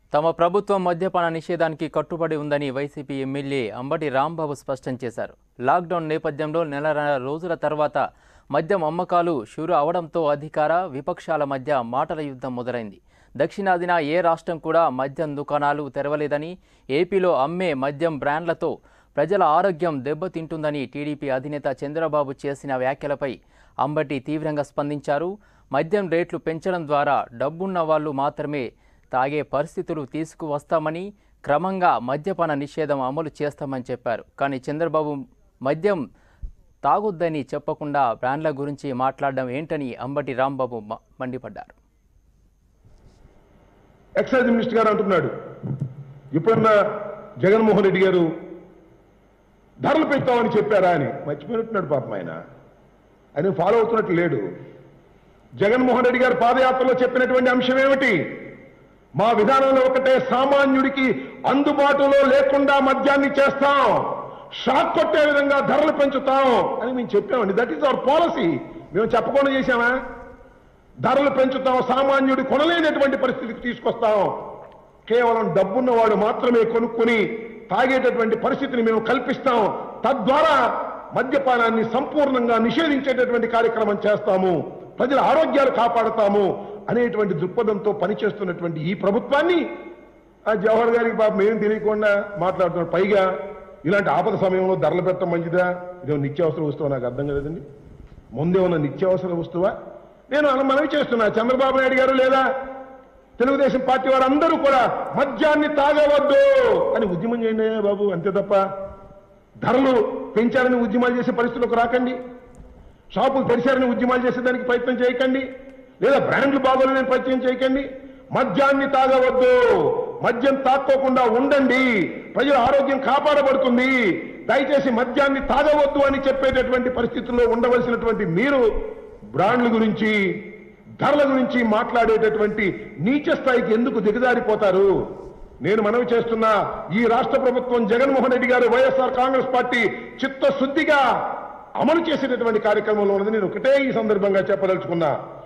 తమ ప్రభుత్వం మద్యపాన నిషేధానికి కట్టుబడి ఉందని వైసీపీ ఎమ్మెల్యే అంబటి రాంబాబు స్పష్టం చేశారు లాక్డౌన్ నేపథ్యంలో నెలన్నర రోజుల తర్వాత మద్యం అమ్మకాలు షురు అవడంతో అధికార విపక్షాల మధ్య మాటల యుద్ధం మొదలైంది దక్షిణాదిన ఏ రాష్ట్రం కూడా మద్యం దుకాణాలు తెరవలేదని ఏపీలో అమ్మే మద్యం బ్రాండ్లతో ప్రజల ఆరోగ్యం దెబ్బతింటుందని టీడీపీ అధినేత చంద్రబాబు చేసిన వ్యాఖ్యలపై అంబటి తీవ్రంగా స్పందించారు మద్యం రేట్లు పెంచడం ద్వారా డబ్బున్న వాళ్ళు మాత్రమే తాగే పరిస్థితులు తీసుకువస్తామని క్రమంగా మద్యపాన నిషేధం అమలు చేస్తామని చెప్పారు కానీ చంద్రబాబు మద్యం తాగొద్దని చెప్పకుండా బ్రాండ్ల గురించి మాట్లాడడం ఏంటని అంబటి రాంబాబు మ- మండిపడ్డారు ఎక్సైజ్ మినిస్టర్ గారు అంటున్నాడు ఇప్పుడన్నా జగన్మోహన్ రెడ్డి గారు ధరలు పెంచుతామని చెప్పారా అని మర్చిపోయినట్టున్నాడు పాపం ఆయన ఆయన ఫాలో అవుతున్నట్టు లేడు జగన్మోహన్ రెడ్డి గారు పాదయాత్రలో చెప్పినటువంటి అంశం ఏమిటి మా విధానంలో ఒకటే సామాన్యుడికి అందుబాటులో లేకుండా మద్యాన్ని చేస్తాం షాక్ కొట్టే విధంగా ధరలు పెంచుతాం అని మేము చెప్పామండి దట్ ఈస్ అవర్ పాలసీ మేము చెప్పకుండా చేశామా ధరలు పెంచుతాం సామాన్యుడు కొనలేనటువంటి పరిస్థితికి తీసుకొస్తాం కేవలం డబ్బున్నవాడు మాత్రమే కొనుక్కుని తాగేటటువంటి పరిస్థితిని మేము కల్పిస్తాం తద్వారా మద్యపానాన్ని సంపూర్ణంగా నిషేధించేటటువంటి కార్యక్రమం చేస్తాము ప్రజల ఆరోగ్యాలు కాపాడుతాము అనేటువంటి దృక్పథంతో పనిచేస్తున్నటువంటి ఈ ప్రభుత్వాన్ని ఆ జవహర్ గారికి పాపం ఏం తెలియకుండా మాట్లాడుతున్నాడు పైగా ఇలాంటి ఆపద సమయంలో ధరలు పెట్టడం మంచిదా ఇదో నిత్యావసర వస్తువు నాకు అర్థం కలదండి ముందే ఉన్న నిత్యావసర వస్తువా నేను అలా మనవి చేస్తున్నా చంద్రబాబు నాయుడు గారు లేదా తెలుగుదేశం పార్టీ వారు అందరూ కూడా మద్యాన్ని తాగవద్దు అని ఉద్యమం చేయండి అయ్యా బాబు అంతే తప్ప ధరలు పెంచాలని ఉద్యమాలు చేసే పరిస్థితులకు రాకండి షాపులు తెరిచారని ఉద్యమాలు చేసేదానికి ప్రయత్నం చేయకండి లేదా బ్రాండ్లు బాగోలేని ప్రయత్నం చేయకండి మద్యాన్ని తాగవద్దు మద్యం తాక్కోకుండా ఉండండి ప్రజల ఆరోగ్యం కాపాడబడుతుంది దయచేసి మద్యాన్ని తాగవద్దు అని చెప్పేటటువంటి పరిస్థితుల్లో ఉండవలసినటువంటి మీరు బ్రాండ్ల గురించి ధరల గురించి మాట్లాడేటటువంటి నీచ స్థాయికి ఎందుకు దిగజారిపోతారు నేను మనవి చేస్తున్నా ఈ రాష్ట్ర ప్రభుత్వం జగన్మోహన్ రెడ్డి గారు వైఎస్ఆర్ కాంగ్రెస్ పార్టీ చిత్తశుద్ధిగా అమలు చేసేటటువంటి కార్యక్రమంలో ఉన్నది నేను ఒకటే ఈ సందర్భంగా చెప్పదలుచుకున్నా